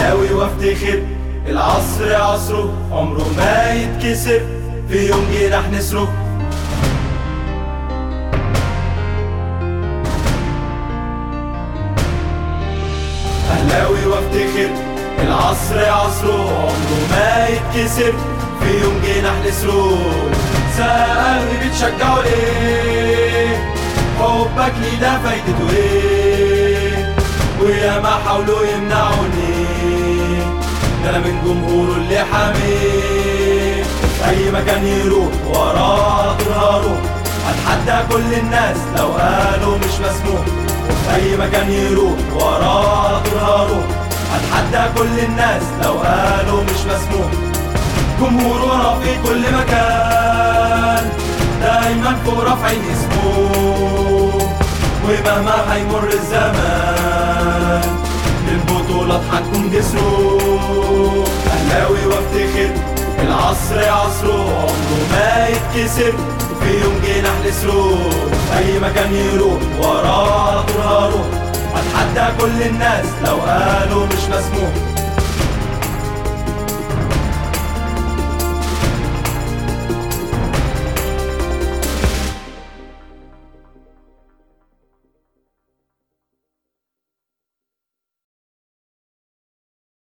اهلاوي وافتخر العصر عصره عمره ما يتكسر في يوم جناح نسره اهلاوي وافتخر العصر عصره عمره ما يتكسر في يوم جناح نسره سألني بتشجعوا ليه حبك لي ده فايدته ايه ويا ما حاولوا يمنعوني ده انا من جمهوره اللي حاميه اي مكان يروح وراه هروح اتحدى كل الناس لو قالوا مش مسموح في اي مكان يروح وراه هروح اتحدى كل الناس لو قالوا مش مسموح جمهوره في كل مكان دايما فوق رافعين اسمه ومهما هيمر الزمان للبطولات هنكون جسره اهلاوي وافتخر العصر عصره عمره ما يتكسر في يوم جناح نسره اي مكان يروح وراه هروح اتحدى كل الناس لو قالوا مش مسموح